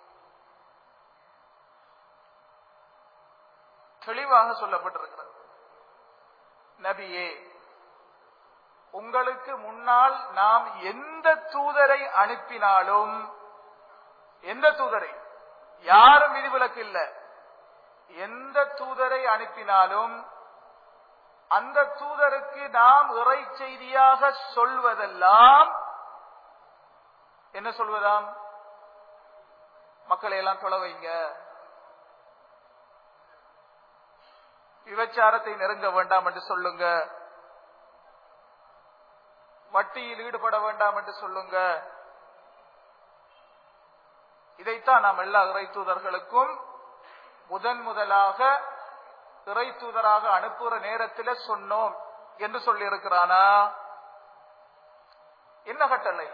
தெளிவாக சொல்லப்பட்டிருக்கிறது நபியே உங்களுக்கு முன்னால் நாம் எந்த தூதரை அனுப்பினாலும் எந்த தூதரை யாரும் விதிவிலக்கு இல்ல எந்த தூதரை அனுப்பினாலும் அந்த தூதருக்கு நாம் இறை செய்தியாக சொல்வதெல்லாம் என்ன சொல்வதாம் மக்களை எல்லாம் தொலை வைங்க விபச்சாரத்தை நெருங்க வேண்டாம் என்று சொல்லுங்க வட்டியில் ஈடுபட வேண்டாம் என்று சொல்லுங்க இதைத்தான் நாம் எல்லா இறை தூதர்களுக்கும் முதன் முதலாக இறை தூதராக அனுப்புற நேரத்தில் சொன்னோம் என்று சொல்லி இருக்கிறானா என்ன கட்டளை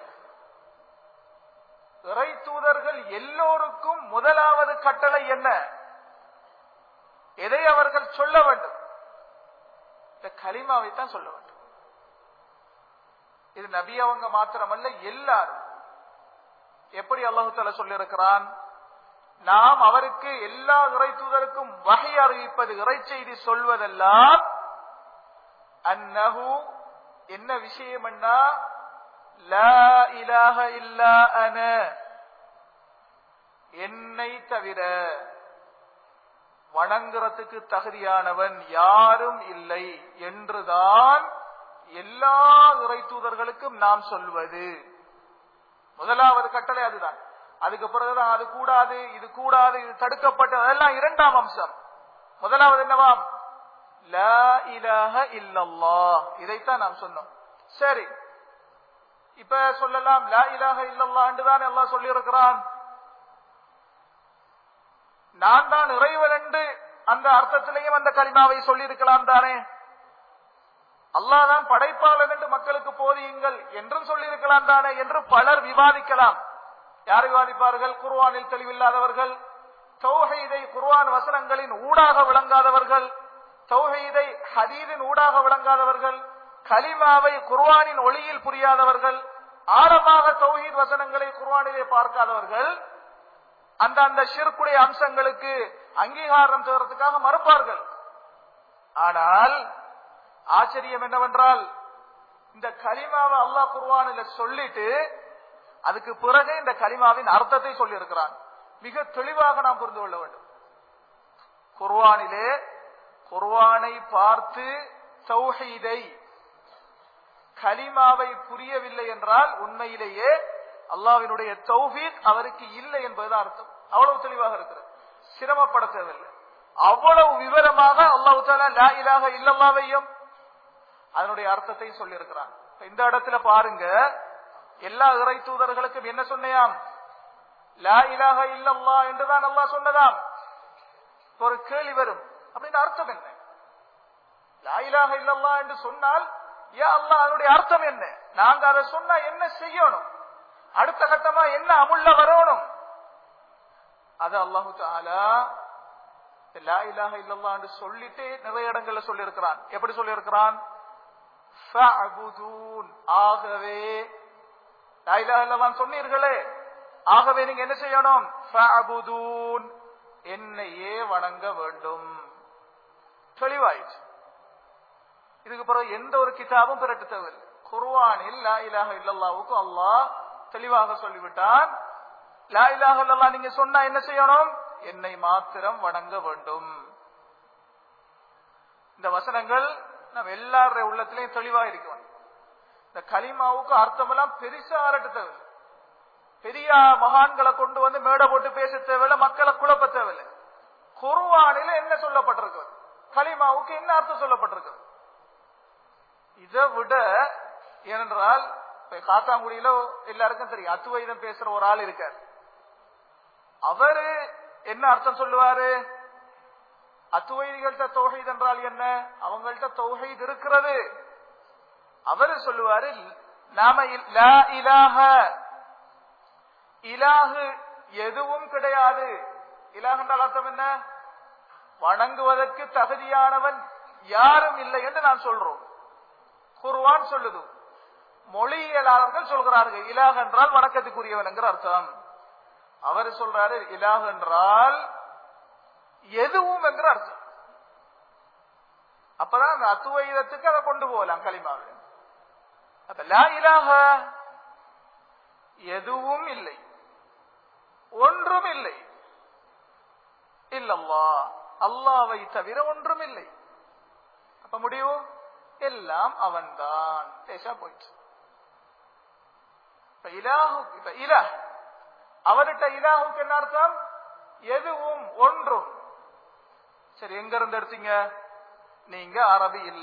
இறை தூதர்கள் எல்லோருக்கும் முதலாவது கட்டளை என்ன எதை அவர்கள் சொல்ல வேண்டும் இந்த கலிமாவை தான் சொல்ல வேண்டும் இது நபி அவங்க மாத்திரமல்ல எல்லாரும் எப்படி அல்லாஹு தால சொல்லியிருக்கிறான் நாம் அவருக்கு எல்லா இறை தூதருக்கும் வகை அறிவிப்பது இறை செய்தி சொல்வதெல்லாம் அன்னஹு என்ன விஷயம் என்ன லா இலாஹ இல்லா அன என்னை தவிர வணங்குறதுக்கு தகுதியானவன் யாரும் இல்லை என்றுதான் எல்லா இறை தூதர்களுக்கும் நாம் சொல்வது முதலாவது கட்டளை அதுதான் அதுக்கு பிறகுதான் அது கூடாது இது கூடாது இது தடுக்கப்பட்டது அதெல்லாம் இரண்டாம் அம்சம் முதலாவது என்னவாம் லா இலாஹ இல்லல்லாஹ் இதைத்தான் நாம் சொன்னோம் சரி இப்ப சொல்லலாம் லா இலாஹ இல்லல்லாஹ் என்றுதான் அல்லாஹ் சொல்லி இருக்கிறான் நான் தான் இறைவன் என்று அந்த அர்த்தத்திலையும் அந்த கலிமாவை சொல்லி இருக்கலாம் தானே அல்லாஹ் தான் படைப்பாளன் என்று மக்களுக்கு போதியுங்கள் என்றும் சொல்லி இருக்கலாம் தானே என்று பலர் விவாதிக்கலாம் யார் விவாதிப்பார்கள் குர்வானில் தெளிவில்லாதவர்கள் தௌஹீதை குர்வான் வசனங்களின் ஊடாக விளங்காதவர்கள் தௌஹீதை ஹதீதின் ஊடாக விளங்காதவர்கள் கலிமாவை குர்வானின் ஒளியில் புரியாதவர்கள் ஆழமாக தௌஹீத் வசனங்களை குர்வானிலே பார்க்காதவர்கள் அந்த அந்த ஷிர்குடைய அம்சங்களுக்கு அங்கீகாரம் தருவதற்காக மறுப்பார்கள் ஆனால் ஆச்சரியம் என்னவென்றால் இந்த கலிமாவை அல்லாஹ் குர்வானில சொல்லிட்டு அதுக்கு பிறகு இந்த கலிமாவின் அர்த்தத்தை சொல்லி இருக்கிறான் மிக தெளிவாக நாம் புரிந்து கொள்ள வேண்டும் குர்வானிலே குர்வானை பார்த்து தௌஹீதை கலிமாவை புரியவில்லை என்றால் உண்மையிலேயே அல்லாவினுடைய தௌஹீத் அவருக்கு இல்லை என்பதுதான் அர்த்தம் அவ்வளவு தெளிவாக இருக்கிறது சிரமப்பட தேவையில்லை அவ்வளவு விவரமாக அல்லாஹு தாலா லா இலாக இல்லல்லாவையும் அதனுடைய அர்த்தத்தை சொல்லி இருக்கிறான் இந்த இடத்துல பாருங்க எல்லா இறை தூதர்களுக்கும் என்ன சொன்னையாம் லா இலாக இல்லல்லா என்றுதான் அல்லாஹ் சொன்னதாம் ஒரு கேள்வி வரும் அப்படின்னு அர்த்தம் என்ன லா இலாக இல்லல்லா என்று சொன்னால் ஏ அல்லாஹ் அதனுடைய அர்த்தம் என்ன நாங்க அதை சொன்னா என்ன செய்யணும் அடுத்த கட்டமா என்ன அமுல்ல வரணும் அது அல்லாஹு தாலா லா இலாஹ இல்லல்லா என்று சொல்லிட்டு நிறைய இடங்கள்ல சொல்லி இருக்கிறான் எப்படி சொல்லி இருக்கிறான் ஆகவே லா இலாஹ இல்லல்லான்னு சொன்னீர்களே ஆகவே நீங்க என்ன செய்யணும் ஃபஅபுதூன் என்னையே வணங்க வேண்டும் தெளிவாயிடுச்சு இதுக்கு பிறகு எந்த ஒரு கிதாபும் பிறட்டு தேவையில்லை குர்வானில் லா இலாஹ இல்லல்லாவுக்கு அல்லாஹ் தெளிவாக சொல்லிவிட்டான் லா இலாஹ இல்லல்லா நீங்க சொன்னா என்ன செய்யணும் என்னை மாத்திரம் வணங்க வேண்டும் இந்த வசனங்கள் நம்ம எல்லாருடைய உள்ளத்திலையும் தெளிவா இருக்கணும் இந்த கலிமாவுக்கு அர்த்தமெல்லாம் பெருசா அரட்டு தேவையில்லை பெரிய மகான்களை கொண்டு வந்து மேடை போட்டு பேச தேவையில்லை மக்களை குழப்ப தேவையில்லை குருவானில என்ன சொல்லப்பட்டிருக்கிறது கலிமாவுக்கு என்ன அர்த்தம் சொல்லப்பட்டிருக்கிறது இதை விட ஏனென்றால் காத்தாங்குடியில எல்லாருக்கும் தெரியும் அத்துவைதம் பேசுற ஒரு ஆள் இருக்கார் அவரு என்ன அர்த்தம் சொல்லுவாரு அத்துவைதிகள்கிட்ட தொகைது என்றால் என்ன அவங்கள்ட்ட தொகைது இருக்கிறது அவரு சொல்லுவாரு நாம லா இலாஹ இலாகு எதுவும் கிடையாது இலாஹ் என்றால் அர்த்தம் என்ன வணங்குவதற்கு தகுதியானவன் யாரும் இல்லை என்று நான் சொல்றோம் குர்வான் சொல்லுது மொழியியலாளர்கள் சொல்கிறார்கள் இலாக என்றால் வணக்கத்துக்குரியவன் என்கிற அர்த்தம் அவர் சொல்றாரு இலாக என்றால் எதுவும் என்கிற அர்த்தம் அப்பதான் அந்த அத்துவைதத்துக்கு அதை கொண்டு போகலாம் களிமாவில் அப்ப லா இலாக எதுவும் இல்லை ஒன்றும் இல்லை இல்லல்லா அல்லாவை தவிர ஒன்றும் இல்லை அப்ப முடிவு எல்லாம் அவன்தான் பேசா போயிடுச்சு இப்ப இலாஹு இப்ப இலா அவர்கிட்ட இலாஹுக்கு என்ன அர்த்தம் எதுவும் ஒன்றும் சரி எங்க இருந்து எடுத்தீங்க நீங்க அரபி இல்ல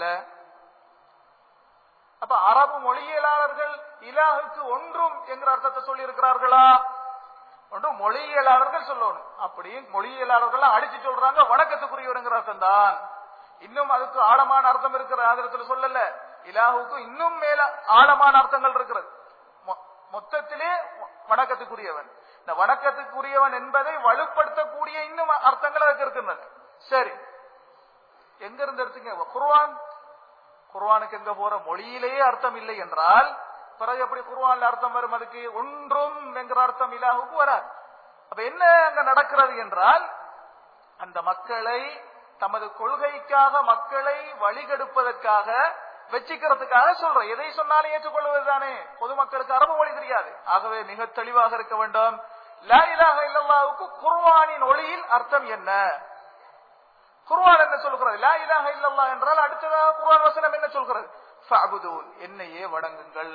அப்ப அரபு மொழியியலாளர்கள் இலாஹுக்கு ஒன்றும் என்கிற அர்த்தத்தை சொல்லி இருக்கிறார்களா ஒன்றும் மொழியியலாளர்கள் சொல்லணும் அப்படி மொழியியலாளர்கள் அடிச்சு சொல்றாங்க வணக்கத்துக்குரியவருங்கிற அர்த்தம் தான் இன்னும் அதுக்கு ஆழமான அர்த்தம் இருக்கிற ஆதரத்துல சொல்லல இலாஹுக்கு இன்னும் மேல ஆழமான அர்த்தங்கள் இருக்கிறது மொத்தத்திலே வணக்கத்துக்குரியவன் இந்த வணக்கத்துக்குரியவன் என்பதை வலுப்படுத்தக்கூடிய இன்னும் அர்த்தங்கள் அதுக்கு இருக்கின்றன சரி எங்க இருந்து எடுத்தீங்க குர்வான் குர்வானுக்கு எங்க போற மொழியிலேயே அர்த்தம் இல்லை என்றால் பிறகு எப்படி குர்வான்ல அர்த்தம் வரும் அதுக்கு ஒன்றும் என்கிற அர்த்தம் இலாஹுக்கு வராது அப்ப என்ன அங்க நடக்கிறது என்றால் அந்த மக்களை தமது கொள்கைக்காக மக்களை வழிகெடுப்பதற்காக வச்சுக்கிறதுக்காக சொல்றோம் எதை சொன்னாலும் ஏற்றுக்கொள்வதுதானே பொதுமக்களுக்கு அரபு மொழி தெரியாது ஆகவே மிக தெளிவாக இருக்க வேண்டும் லா இலாஹ இல்லல்லாவுக்கு குர்வானின் ஒளியில் அர்த்தம் என்ன குர்வான் என்ன சொல்கிறது லா இலாஹ இல்லல்லா என்றால் அடுத்ததாக குர்வான் வசனம் என்ன சொல்கிறது ஃபஅபுதூன் என்னையே வணங்குங்கள்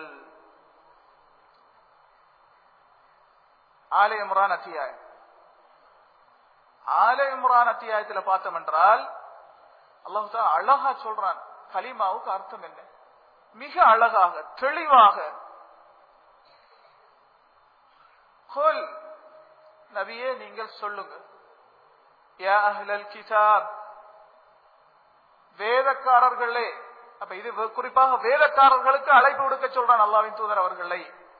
ஆல இம்ரான் அத்தியாயம் ஆல இம்ரான் அத்தியாயத்தில் பார்த்தோம் என்றால் அல்லாஹு அழகா சொல்றான் கலிமாவுக்கு அர்த்தம் என்ன மிக அழகாக தெளிவாக கொல் நபியே நீங்கள் சொல்லுங்க யா அஹ்லல் கிதாப் வேதக்காரர்களே அப்ப இது குறிப்பாக வேதக்காரர்களுக்கு அழைப்பு விடுக்க சொல்றான் அல்லாவின் தூதர் அவர்களை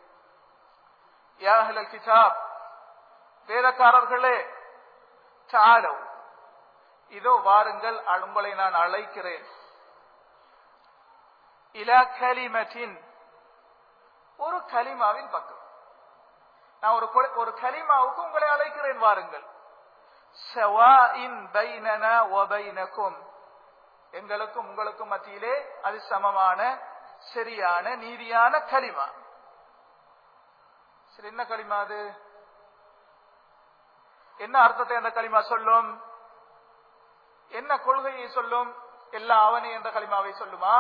யா அஹ்லல் கிதாப் வேதக்காரர்களே சாலோ இதோ வாருங்கள் உங்களை நான் அழைக்கிறேன் இலா கலிமத்தின் ஒரு கலிமாவின் பக்கம் நான் ஒரு ஒரு கலிமாவுக்கு உங்களை அழைக்கிறேன் வாருங்கள் எங்களுக்கும் உங்களுக்கும் மத்தியிலே அது சமமான சரியான நீதியான களிமா சரி என்ன களிமா அது என்ன அர்த்தத்தை அந்த களிமா சொல்லும் என்ன கொள்கையை சொல்லும் எல்லா அவனி என்ற களிமாவை சொல்லுமா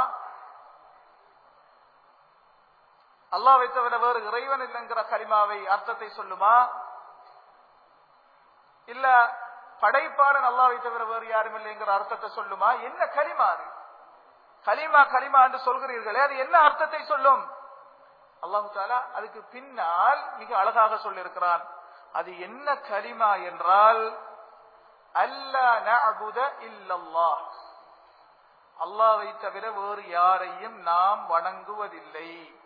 அல்லாவை தவிர வேறு இறைவன் இல்லைங்கிற களிமாவை அர்த்தத்தை சொல்லுமா இல்ல படைப்பாளன் அல்லாவை தவிர வேறு யாரும் இல்லைங்கிற அர்த்தத்தை சொல்லுமா என்ன களிமா அது களிமா களிமா என்று சொல்கிறீர்களே அது என்ன அர்த்தத்தை சொல்லும் அல்லாஹு தாலா அதுக்கு பின்னால் மிக அழகாக சொல்லியிருக்கிறான் அது என்ன களிமா என்றால் அல்லா நஅபுத இல்லல்லாஹ் அல்லாவை தவிர வேறு யாரையும் நாம் வணங்குவதில்லை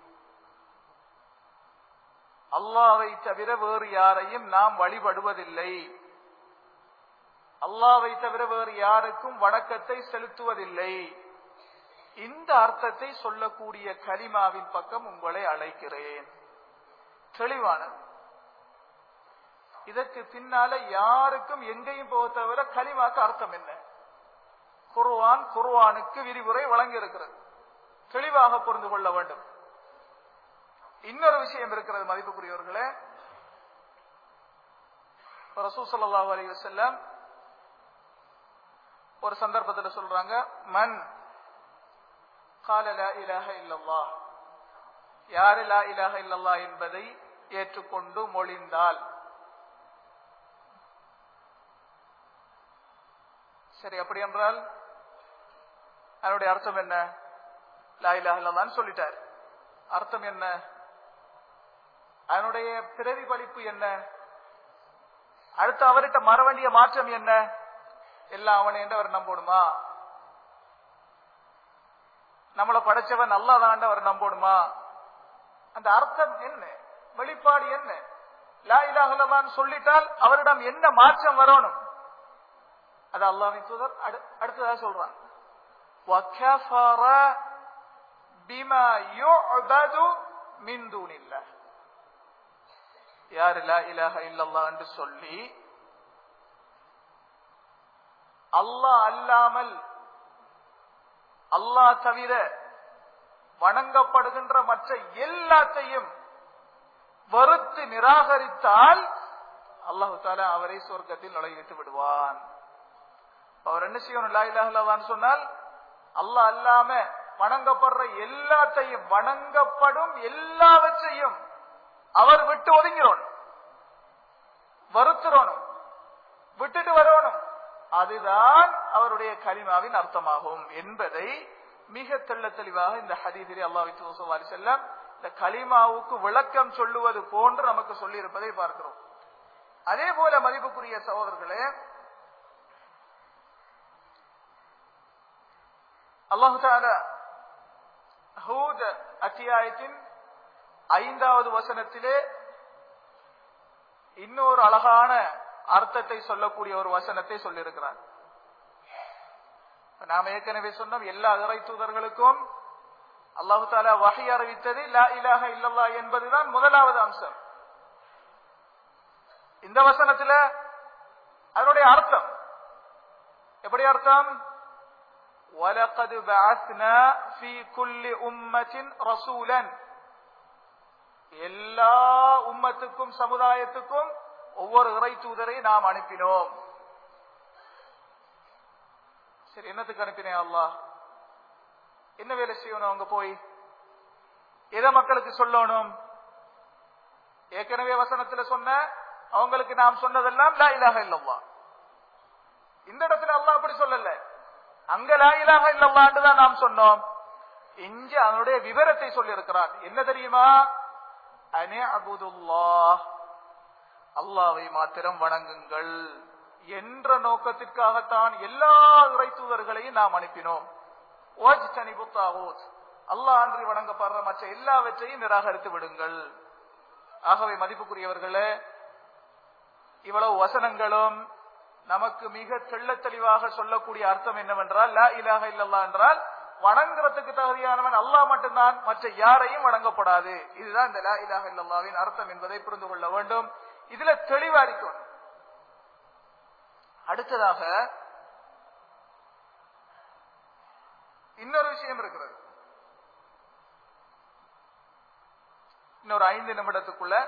அல்லாவை தவிர வேறு யாரையும் நாம் வழிபடுவதில்லை அல்லாவை தவிர வேறு யாருக்கும் வணக்கத்தை செலுத்துவதில்லை இந்த அர்த்தத்தை சொல்லக்கூடிய கலிமாவின் பக்கம் உங்களை அழைக்கிறேன் தெளிவானது இதற்கு பின்னால யாருக்கும் எங்கேயும் போக தவிர கலிமாக்கு அர்த்தம் என்ன குர்வான் குர்வானுக்கு விரிவுரை வழங்கி இருக்கிறது தெளிவாக புரிந்து கொள்ள வேண்டும் இன்னொரு விஷயம் இருக்கிறது மதிப்புக்குரியவர்களே ரசூசல்லாஹு அலி வசல்லம் ஒரு சந்தர்ப்பத்தில் சொல்றாங்க மண் கால லா இலாஹ இல்லல்லா யாரு லா இலாஹ இல்லல்லா என்பதை ஏற்றுக்கொண்டு மொழிந்தால் சரி அப்படி என்றால் அதனுடைய அர்த்தம் என்ன லா இலாஹ இல்லல்லான்னு சொல்லிட்டார் அர்த்தம் என்ன அதனுடைய பிரதிபலிப்பு என்ன அடுத்து அவர்கிட்ட மற வேண்டிய மாற்றம் என்ன எல்லாம் அவனை என்று அவர் நம்பணுமா நம்மளை படைச்சவன் நல்லாதான் அவர் நம்பணுமா அந்த அர்த்தம் என்ன வெளிப்பாடு என்ன லா இலாஹலான்னு சொல்லிட்டால் அவரிடம் என்ன மாற்றம் வரணும் அது அல்லாவின் தூதர் அடுத்ததாக சொல்றான் وَكَفَرَ بِمَا يُعْبَدُ مِن دُونِ اللَّهِ யார் லா இலாஹ இல்லல்லா என்று சொல்லி அல்லாஹ் அல்லாமல் அல்லாஹ் தவிர வணங்கப்படுகின்ற மற்ற எல்லாத்தையும் வெறுத்து நிராகரித்தால் அல்லாஹு தாலா அவரை சொர்க்கத்தில் நுழைவித்து விடுவான் அவர் என்ன செய்யணும் லா இலாஹலான்னு சொன்னால் அல்லாஹ் அல்லாம வணங்கப்படுற எல்லாத்தையும் வணங்கப்படும் எல்லாவற்றையும் அவர் விட்டு ஒதுங்கிறோம் வருத்துறோனும் விட்டுட்டு வரணும் அதுதான் அவருடைய கலிமாவின் அர்த்தமாகும் என்பதை மிக தெள்ள தெளிவாக இந்த ஹதீதிரி அல்லாஹ் செல்லம் இந்த கலிமாவுக்கு விளக்கம் சொல்லுவது போன்று நமக்கு சொல்லி இருப்பதை பார்க்கிறோம் அதே போல மதிப்புக்குரிய சகோதரர்களே அல்லாஹு ஹூத் அத்தியாயத்தின் ஐந்தாவது வசனத்திலே இன்னொரு அழகான அர்த்தத்தை சொல்லக்கூடிய ஒரு வசனத்தை சொல்லியிருக்கிறார் நாம் ஏற்கனவே சொன்னோம் எல்லா இறை தூதர்களுக்கும் அல்லாஹு தாலா வகை அறிவித்தது லா இலாக இல்லல்லா என்பதுதான் முதலாவது அம்சம் இந்த வசனத்துல அதனுடைய அர்த்தம் எப்படி அர்த்தம் وَلَقَدْ بَعَثْنَا فِي كُلِّ أُمَّةٍ رَسُولًا எல்லா உம்மத்துக்கும் சமுதாயத்துக்கும் ஒவ்வொரு இறை தூதரை நாம் அனுப்பினோம் சரி என்னத்துக்கு அனுப்பினேன் அல்லாஹ் என்ன வேலை செய்யணும் அங்க போய் எதை மக்களுக்கு சொல்லணும் ஏற்கனவே வசனத்துல சொன்ன அவங்களுக்கு நாம் சொன்னதெல்லாம் லா இலாக இல்லவா இந்த இடத்துல அல்லாஹ் அப்படி சொல்லல அங்க லா இலாஹ இல்லல்லான்னு தான் நாம் சொன்னோம் இங்க அதனுடைய விவரத்தை சொல்லி இருக்கிறான் என்ன தெரியுமா அனே அபுதுல்லாஹ் அல்லாவை மாத்திரம் வணங்குங்கள் என்ற நோக்கத்திற்காகத்தான் எல்லா இறை தூதர்களையும் நாம் அனுப்பினோம் அல்லாஹ் அன்றி வணங்கப்படுற மற்ற எல்லாவற்றையும் நிராகரித்து விடுங்கள் ஆகவே மதிப்புக்குரியவர்களே இவ்வளவு வசனங்களும் நமக்கு மிக தெள்ள தெளிவாக சொல்லக்கூடிய அர்த்தம் என்னவென்றால் லா இலாஹ இல்லல்லா என்றால் வணங்குறதுக்கு தகுதியானவன் அல்லாஹ் மட்டும்தான் மற்ற யாரையும் வணங்கப்படாது இதுதான் இந்த லா இலாஹ இல்லல்லாவின் அர்த்தம் என்பதை புரிந்து கொள்ள வேண்டும் இதுல தெளிவா இருக்கணும் அடுத்ததாக இன்னொரு விஷயம் இருக்கிறது இன்னொரு ஐந்து நிமிடத்துக்குள்ள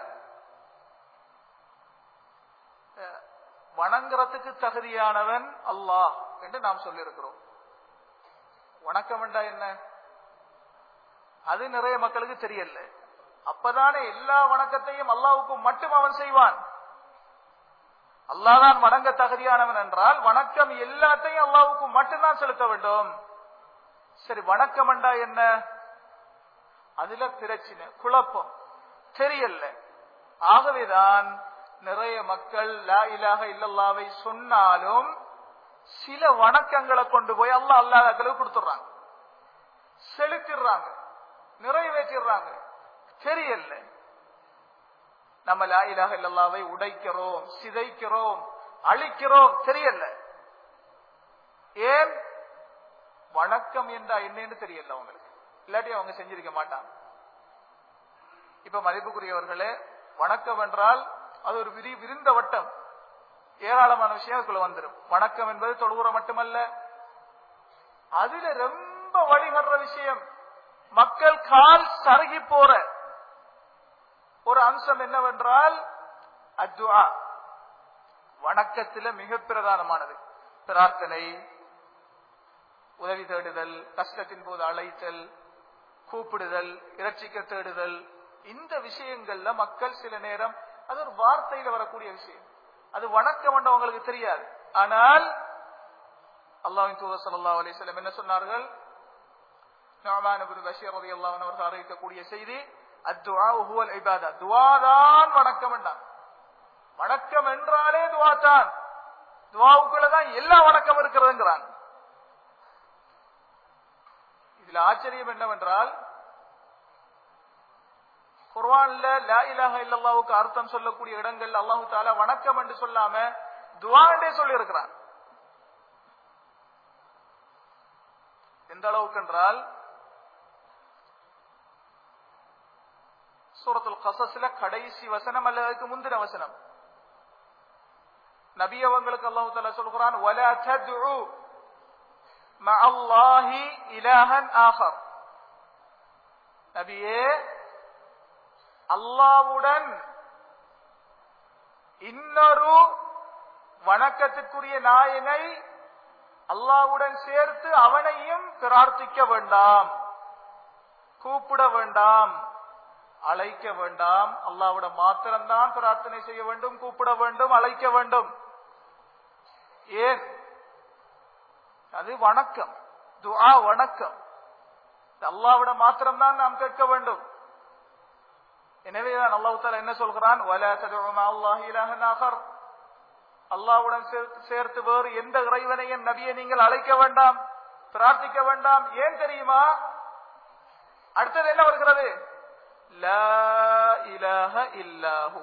வணங்குறதுக்கு தகுதியானவன் அல்லாஹ் என்று நாம் சொல்லியிருக்கிறோம் வணக்கம் என்றா என்ன அது நிறைய மக்களுக்கு தெரியல அப்பதானே எல்லா வணக்கத்தையும் அல்லாவுக்கு மட்டும் அவன் செய்வான் அல்லாதான் வணங்க தகுதியானவன் என்றால் வணக்கம் எல்லாத்தையும் அல்லாவுக்கு மட்டும்தான் செலுத்த வேண்டும் சரி வணக்கம் என்றா என்ன அதுல பிரச்சனை குழப்பம் தெரியல ஆகவேதான் நிறைய மக்கள் லா இலாக இல்லல்லாவை சொன்னாலும் சில வணக்கங்களை கொண்டு போய் அல்லா அல்லாஹர்களுக்கு கொடுத்துடுறாங்க செலுத்திடுறாங்க நிறைவேற்றிடுறாங்க தெரியல நம்ம லா இலாக இல்லல்லாவை உடைக்கிறோம் சிதைக்கிறோம் அழிக்கிறோம் தெரியல ஏன் வணக்கம் என்றா என்னன்னு தெரியல அவங்களுக்கு இல்லாட்டி அவங்க செஞ்சிருக்க மாட்டாங்க இப்ப மதிப்புக்குரியவர்களே வணக்கம் என்றால் அது ஒரு விரி விரிந்த வட்டம் ஏராளமான விஷயம் அதுக்குள்ள வந்துடும் வணக்கம் என்பது தொழுவுற மட்டுமல்ல அதுல ரொம்ப வழிகடுற விஷயம் மக்கள் கால் சருகி போற ஒரு அம்சம் என்னவென்றால் அத்வா வணக்கத்தில மிக பிரதானமானது பிரார்த்தனை உதவி தேடுதல் கஷ்டத்தின் போது அழைத்தல் கூப்பிடுதல் இரட்சிக்க தேடுதல் இந்த விஷயங்கள்ல மக்கள் சில நேரம் அது ஒரு வார்த்தையில வரக்கூடிய விஷயம் அது வணக்கம் என்று அவங்களுக்கு தெரியாது ஆனால் அல்லாஹின் தூதர் சல்லா அலிஸ்லம் என்ன சொன்னார்கள் பஷீர் ரதி அல்லாஹன் அவர்கள் அறிவிக்கக்கூடிய செய்தி துவாதான் வணக்கம் என்றான் வணக்கம் என்றாலே துவா தான் துவாவுக்குள்ளதான் எல்லா வணக்கம் இருக்கிறதுங்கிறாங்க இதுல ஆச்சரியம் என்னவென்றால் குர்வான்ல லா இலாஹ இல்லல்லாவுக்கு அர்த்தம் சொல்லக்கூடிய இடங்கள் அல்லாஹு தாலா வணக்கம் என்று சொல்லாம துவாண்டே சொல்லி இருக்கிறான் எந்த அளவுக்கு என்றால் சூரத்துல் கசஸ்ல கடைசி வசனம் அல்லது அதுக்கு முந்தின வசனம் நபி அவங்களுக்கு அல்லாஹு தாலா சொல்கிறான் வலா தத்உ مع الله إلها آخر நபியே அல்லாவுடன் இன்னொரு வணக்கத்திற்குரிய நாயனை அல்லாவுடன் சேர்த்து அவனையும் பிரார்த்திக்க வேண்டாம் கூப்பிட வேண்டாம் அழைக்க வேண்டாம் அல்லாவுடன் மாத்திரம்தான் பிரார்த்தனை செய்ய வேண்டும் கூப்பிட வேண்டும் அழைக்க வேண்டும் ஏன் அது வணக்கம் துஆ வணக்கம் அல்லாவிட மாத்திரம்தான் நாம் கேட்க வேண்டும் எனவேதான் அல்லாஹு தாலா என்ன சொல்கிறான் அல்லாவுடன் சேர்த்து வேறு எந்த இறைவனையும் நபியை நீங்கள் அழைக்க வேண்டாம் பிரார்த்திக்க வேண்டாம் ஏன் தெரியுமா அடுத்தது என்ன வருகிறது இல்லாஹு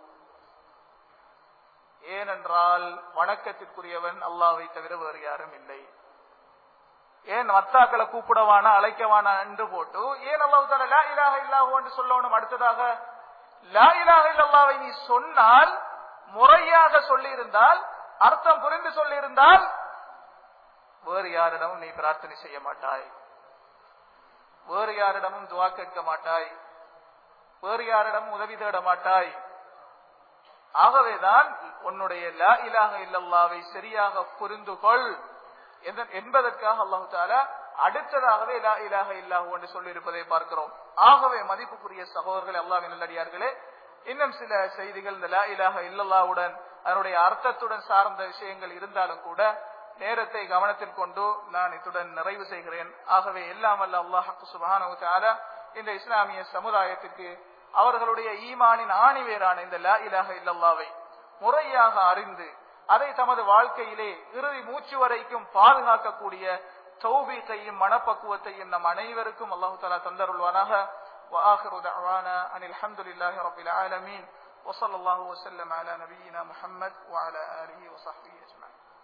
ஏனென்றால் வணக்கத்திற்குரியவன் அல்லாவை தவிர வேறு யாரும் இல்லை ஏன் மத்தாக்களை கூப்பிடவானா அழைக்கவானா என்று போட்டு ஏன் அல்லாஹு தால லா இலாக இல்லாஹு என்று சொல்லணும் அடுத்ததாக லா இலாக இல்லல்லாவை நீ சொன்னால் முறையாக சொல்லி இருந்தால் அர்த்தம் புரிந்து சொல்லி இருந்தால் வேறு யாரிடமும் நீ பிரார்த்தனை செய்ய மாட்டாய் வேறு யாரிடமும் துவா கேட்க மாட்டாய் வேறு யாரிடமும் உதவி தேட மாட்டாய் ஆகவேதான் உன்னுடைய லா இலாக இல்லல்லாவை சரியாக புரிந்து கொள் என்பதற்காக அல்லாஹு தாலா அடுத்ததாகவே லா இலாக இல்லாஹு என்று சொல்லியிருப்பதை பார்க்கிறோம் ஆகவே மதிப்புக்குரிய சகோதரர்கள் அல்லாவின் நல்லடியார்களே இன்னும் சில செய்திகள் இந்த லா இலாக இல்லல்லாவுடன் அதனுடைய அர்த்தத்துடன் சார்ந்த விஷயங்கள் இருந்தாலும் கூட நேரத்தை கவனத்தில் கொண்டு நான் இத்துடன் நிறைவு செய்கிறேன் ஆகவே எல்லாம் வல்ல அல்லாஹ் சுபஹானஹு தஆலா இந்த இஸ்லாமிய சமுதாயத்திற்கு அவர்களுடைய ஈமானின் ஆணிவேரான இந்த லா இலாஹ இல்லல்லாவை முறையாக அறிந்து அதை தமது வாழ்க்கையிலே இறுதி மூச்சு வரைக்கும் பாதுகாக்கக்கூடிய தௌபீக்கையும் மனப்பக்குவத்தையும் நம் அனைவருக்கும் அல்லாஹு தாலா தந்தருள்வானாக وآخر دعوانا أن الحمد لله رب العالمين وصلى الله وسلم على نبينا محمد وعلى آله وصحبه أجمعين